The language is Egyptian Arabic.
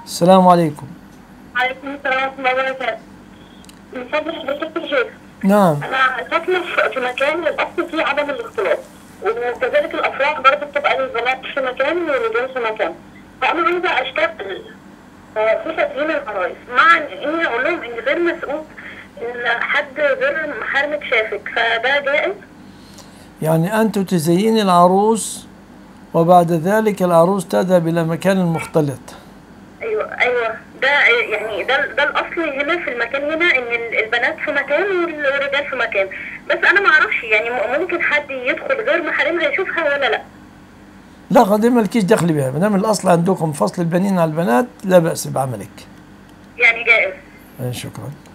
السلام عليكم عليكم السلام ورحمة الله وبركاته. من فضل حضرتك يا شيخ نعم أنا ساكنة في- في مكان الأصل فيه عدم الاختلاط وكذلك الأفراح برضه بتبقى للبنات في مكان والرجال في مكان فأنا عايزة أشتغل آه، في تدوين العرايس مع إني أقول لهم إن غير مسؤول إن حد غير محارمك شافك فده جائز يعني أنت تزين العروس وبعد ذلك العروس تذهب إلى مكان مختلط ايوه ايوه ده يعني ده ده الاصل هنا في المكان هنا ان ال- البنات في مكان والرجال في مكان بس انا ما اعرفش يعني م- ممكن حد يدخل غير محارمها يشوفها ولا لا لا قد مالكيش دخل بها ما دام الأصل عندكم فصل البنين على البنات لا بأس بعملك يعني جائز آه، شكرا